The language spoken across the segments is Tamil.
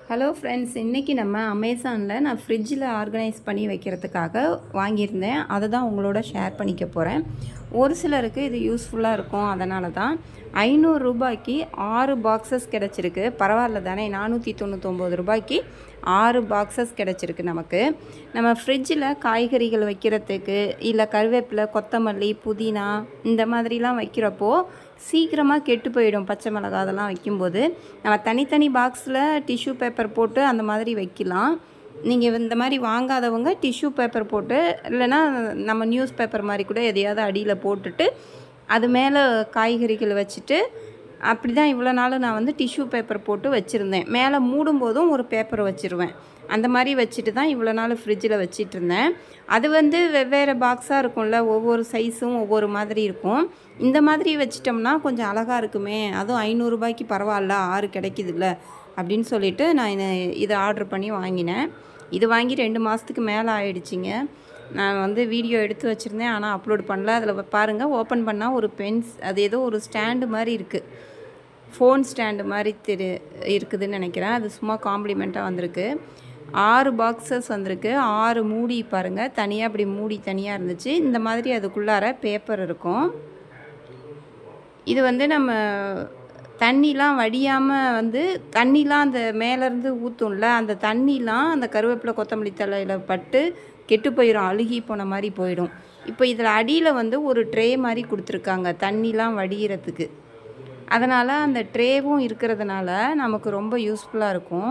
ஹலோ ஃப்ரெண்ட்ஸ் இன்றைக்கி நம்ம அமேசானில் நான் ஃப்ரிட்ஜில் ஆர்கனைஸ் பண்ணி வைக்கிறதுக்காக வாங்கியிருந்தேன் அதை தான் உங்களோட ஷேர் பண்ணிக்க போகிறேன் ஒரு சிலருக்கு இது யூஸ்ஃபுல்லாக இருக்கும் அதனால தான் ஐநூறு ரூபாய்க்கு ஆறு பாக்ஸஸ் கிடச்சிருக்கு பரவாயில்ல தானே நானூற்றி தொண்ணூத்தொம்பது ரூபாய்க்கு ஆறு பாக்ஸஸ் கிடச்சிருக்கு நமக்கு நம்ம ஃப்ரிட்ஜில் காய்கறிகள் வைக்கிறதுக்கு இல்லை கருவேப்பிலை கொத்தமல்லி புதினா இந்த மாதிரிலாம் வைக்கிறப்போ சீக்கிரமாக கெட்டு போயிடும் பச்சை மிளகா அதெல்லாம் வைக்கும்போது நம்ம தனித்தனி பாக்ஸில் டிஷ்யூ பேப்பர் போட்டு அந்த மாதிரி வைக்கலாம் நீங்கள் இந்த மாதிரி வாங்காதவங்க டிஷ்யூ பேப்பர் போட்டு இல்லைன்னா நம்ம நியூஸ் பேப்பர் மாதிரி கூட எதையாவது அடியில் போட்டுட்டு அது மேலே காய்கறிகள் வச்சுட்டு அப்படி தான் இவ்வளோ நாள் நான் வந்து டிஷ்யூ பேப்பர் போட்டு வச்சுருந்தேன் மேலே மூடும்போதும் ஒரு பேப்பர் வச்சுருவேன் அந்த மாதிரி வச்சுட்டு தான் இவ்வளோ நாள் ஃப்ரிட்ஜில் வச்சிட்டு இருந்தேன் அது வந்து வெவ்வேறு பாக்ஸாக இருக்கும்ல ஒவ்வொரு சைஸும் ஒவ்வொரு மாதிரி இருக்கும் இந்த மாதிரி வச்சிட்டோம்னா கொஞ்சம் அழகாக இருக்குமே அதுவும் ஐநூறுரூபாய்க்கு பரவாயில்ல ஆறு கிடைக்குதுல்ல அப்படின்னு சொல்லிட்டு நான் இதை- இதை ஆர்டர் பண்ணி வாங்கினேன் இது வாங்கி ரெண்டு மாதத்துக்கு மேலே ஆயிடுச்சிங்க நான் வந்து வீடியோ எடுத்து வச்சுருந்தேன் ஆனால் அப்லோட் பண்ணல அதில் பாருங்கள் ஓப்பன் பண்ணால் ஒரு பென்ஸ் அது ஏதோ ஒரு ஸ்டாண்டு மாதிரி இருக்குது ஃபோன் ஸ்டாண்டு மாதிரி தெரி இருக்குதுன்னு நினைக்கிறேன் அது சும்மா காம்ப்ளிமெண்ட்டாக வந்திருக்கு ஆறு பாக்ஸஸ் வந்திருக்கு ஆறு மூடி பாருங்கள் தனியாக அப்படி மூடி தனியாக இருந்துச்சு இந்த மாதிரி அதுக்குள்ளார பேப்பர் இருக்கும் இது வந்து நம்ம தண்ணிலாம் வடியாமல் வந்து தண்ணிலாம் அந்த மேலேருந்து ஊற்றும்ல அந்த தண்ணிலாம் அந்த கருவேப்பிலை கொத்தமல்லி தலையில் பட்டு கெட்டு போயிடும் அழுகி போன மாதிரி போயிடும் இப்போ இதில் அடியில் வந்து ஒரு ட்ரே மாதிரி கொடுத்துருக்காங்க தண்ணிலாம் வடிகிறதுக்கு அதனால் அந்த ட்ரேவும் இருக்கிறதுனால நமக்கு ரொம்ப யூஸ்ஃபுல்லாக இருக்கும்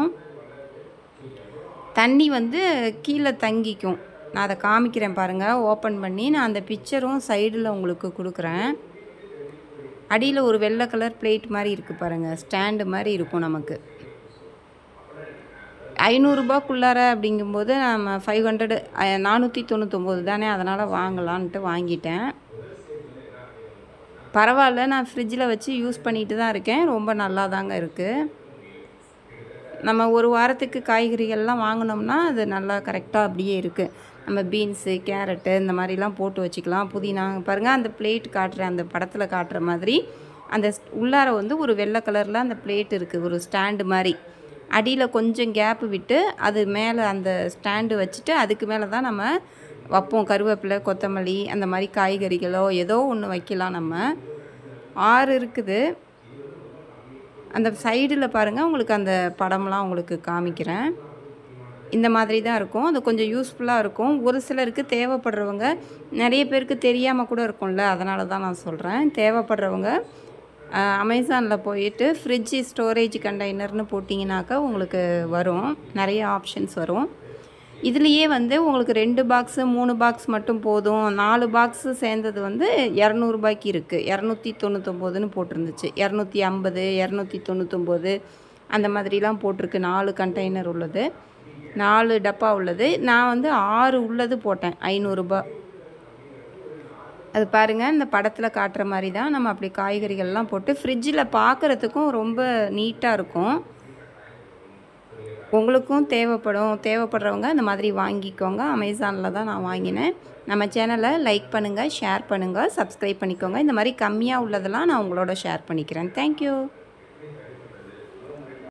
தண்ணி வந்து கீழே தங்கிக்கும் நான் அதை காமிக்கிறேன் பாருங்கள் ஓப்பன் பண்ணி நான் அந்த பிக்சரும் சைடில் உங்களுக்கு கொடுக்குறேன் அடியில் ஒரு வெள்ளை கலர் பிளேட் மாதிரி இருக்குது பாருங்கள் ஸ்டாண்டு மாதிரி இருக்கும் நமக்கு ஐநூறுரூபாக்குள்ளார அப்படிங்கும்போது நம்ம ஃபைவ் ஹண்ட்ரடு நானூற்றி தொண்ணூத்தொம்பது தானே அதனால் வாங்கலான்ட்டு வாங்கிட்டேன் பரவாயில்ல நான் ஃப்ரிட்ஜில் வச்சு யூஸ் பண்ணிட்டு தான் இருக்கேன் ரொம்ப நல்லா தாங்க இருக்குது நம்ம ஒரு வாரத்துக்கு காய்கறிகள்லாம் வாங்கினோம்னா அது நல்லா கரெக்டாக அப்படியே இருக்குது நம்ம பீன்ஸு கேரட்டு இந்த மாதிரிலாம் போட்டு வச்சுக்கலாம் புதினா பாருங்கள் அந்த பிளேட் காட்டுற அந்த படத்தில் காட்டுற மாதிரி அந்த ஸ்- உள்ளார வந்து ஒரு வெள்ளை கலரில் அந்த பிளேட் இருக்குது ஒரு ஸ்டாண்டு மாதிரி அடியில் கொஞ்சம் கேப்பு விட்டு அது மேலே அந்த ஸ்டாண்டு வச்சுட்டு அதுக்கு மேலே தான் நம்ம வைப்போம் கருவேப்பிலை கொத்தமல்லி அந்த மாதிரி காய்கறிகளோ ஏதோ ஒன்று வைக்கலாம் நம்ம ஆறு இருக்குது அந்த சைடில் பாருங்கள் உங்களுக்கு அந்த படம்லாம் உங்களுக்கு காமிக்கிறேன் இந்த மாதிரி தான் இருக்கும் அது கொஞ்சம் யூஸ்ஃபுல்லாக இருக்கும் ஒரு சிலருக்கு தேவைப்படுறவங்க நிறைய பேருக்கு தெரியாமல் கூட இருக்கும்ல அதனால தான் நான் சொல்கிறேன் தேவைப்படுறவங்க அமேசானில் போயிட்டு ஃப்ரிட்ஜ் ஸ்டோரேஜ் கண்டெய்னர்னு போட்டிங்கனாக்கா உங்களுக்கு வரும் நிறைய ஆப்ஷன்ஸ் வரும் இதுலேயே வந்து உங்களுக்கு ரெண்டு பாக்ஸு மூணு பாக்ஸ் மட்டும் போதும் நாலு பாக்ஸு சேர்ந்தது வந்து இரநூறுபாய்க்கு இருக்குது இரநூத்தி தொண்ணூத்தொம்போதுன்னு போட்டிருந்துச்சு இரநூத்தி ஐம்பது இரநூத்தி தொண்ணூத்தொம்போது அந்த மாதிரிலாம் போட்டிருக்கு நாலு கண்டெய்னர் உள்ளது நாலு டப்பா உள்ளது நான் வந்து ஆறு உள்ளது போட்டேன் ஐநூறுரூபா அது பாருங்கள் இந்த படத்தில் காட்டுற மாதிரி தான் நம்ம அப்படி காய்கறிகள்லாம் போட்டு ஃப்ரிட்ஜில் பார்க்குறதுக்கும் ரொம்ப நீட்டாக இருக்கும் உங்களுக்கும் தேவைப்படும் தேவைப்படுறவங்க இந்த மாதிரி வாங்கிக்கோங்க அமேசானில் தான் நான் வாங்கினேன் நம்ம சேனலை லைக் பண்ணுங்கள் ஷேர் பண்ணுங்கள் சப்ஸ்கிரைப் பண்ணிக்கோங்க இந்த மாதிரி கம்மியாக உள்ளதெல்லாம் நான் உங்களோட ஷேர் பண்ணிக்கிறேன் தேங்க்யூ